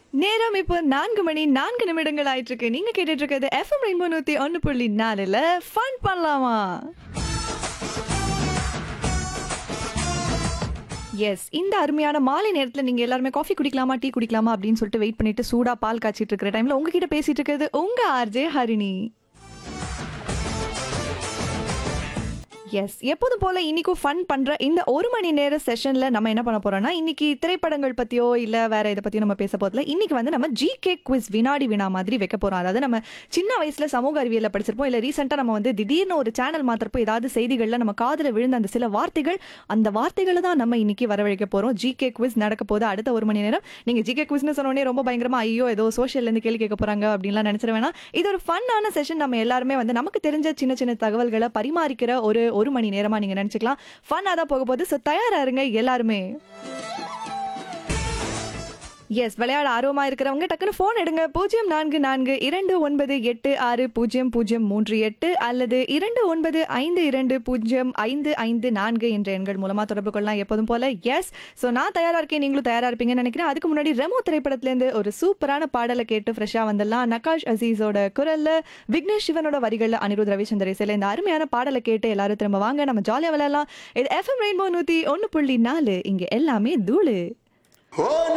நேரம் இப்போ நான்கு மணி நான்கு நிமிடங்கள் ஆயிட்டு இருக்கு நீங்க கேட்டுட்டு இருக்கிறது எஃப்எம் ரெயின்போ நூத்தி ஒன்னு புள்ளி நாலுல ஃபன் பண்ணலாமா எஸ் இந்த அருமையான மாலை நேரத்துல நீங்க எல்லாருமே காஃபி குடிக்கலாமா டீ குடிக்கலாமா அப்படின்னு சொல்லிட்டு வெயிட் பண்ணிட்டு சூடா பால் காய்ச்சிட்டு இருக்கிற டைம்ல உங்ககிட்ட பேசிட்டு இருக்கிறது உங்க ஆர்ஜே ஹரிணி எஸ் எப்போதும் போல இன்னைக்கும் ஃபன் பண்ற இந்த ஒரு மணி நேர செஷன்ல நம்ம என்ன பண்ண போறோம்னா இன்னைக்கு திரைப்படங்கள் பத்தியோ இல்ல வேற இதை பத்தியோ நம்ம பேச போதில்ல இன்னைக்கு வந்து நம்ம ஜி கே குவிஸ் வினாடி வினா மாதிரி வைக்க போறோம் அதாவது நம்ம சின்ன வயசுல சமூக அறிவியல படிச்சிருப்போம் இல்ல ரீசெண்டா நம்ம வந்து திடீர்னு ஒரு சேனல் மாத்திரப்போ ஏதாவது செய்திகள்ல நம்ம காதுல விழுந்த அந்த சில வார்த்தைகள் அந்த வார்த்தைகளை தான் நம்ம இன்னைக்கு வரவழைக்க போறோம் ஜி கே குவிஸ் நடக்க போது அடுத்த ஒரு மணி நேரம் நீங்க ஜி கே குவிஸ்னு சொன்னோடனே ரொம்ப பயங்கரமா ஐயோ ஏதோ சோஷியல்ல இருந்து கேள்வி கேட்க போறாங்க அப்படின்லாம் நினைச்சிட வேணாம் இது ஒரு ஃபன்னான செஷன் நம்ம எல்லாருமே வந்து நமக்கு தெரிஞ்ச சின்ன சின்ன தகவல்களை பரிமாறிக்கிற ஒரு ஒரு மணி நேரமா நீங்க நினைச்சுக்கலாம் ஃபன்னா தான் போக போகுது ஸோ தயாரா இருங்க எல்லாருமே எஸ் விளையாட ஆர்வமா இருக்கிறவங்க டக்குன்னு ஃபோன் எடுங்க பூஜ்ஜியம் நான்கு நான்கு இரண்டு ஒன்பது எட்டு ஆறு பூஜ்ஜியம் பூஜ்ஜியம் மூன்று எட்டு அல்லது இரண்டு ஒன்பது ஐந்து இரண்டு பூஜ்ஜியம் ஐந்து ஐந்து நான்கு என்ற எண்கள் மூலமா தொடர்பு கொள்ளலாம் எப்போதும் போல எஸ் ஸோ நான் தயாரா இருக்கேன் நீங்களும் தயாரா இருப்பீங்கன்னு நினைக்கிறேன் அதுக்கு முன்னாடி ரெமோ திரைப்படத்திலேருந்து ஒரு சூப்பரான பாடலை கேட்டு ஃப்ரெஷ்ஷா வந்துடலாம் நகாஷ் அசீஸோட குரல்ல விக்னேஷ் சிவனோட வரிகள்ல அனிருத் ரவிச்சந்திர இசையில இந்த அருமையான பாடலை கேட்டு எல்லாரும் திரும்ப வாங்க நம்ம ஜாலியா விளையாடலாம் இது எஃப்எம் ரெயின்போ நூத்தி ஒன்னு புள்ளி நாலு இங்க எல்லாமே தூளு ஓ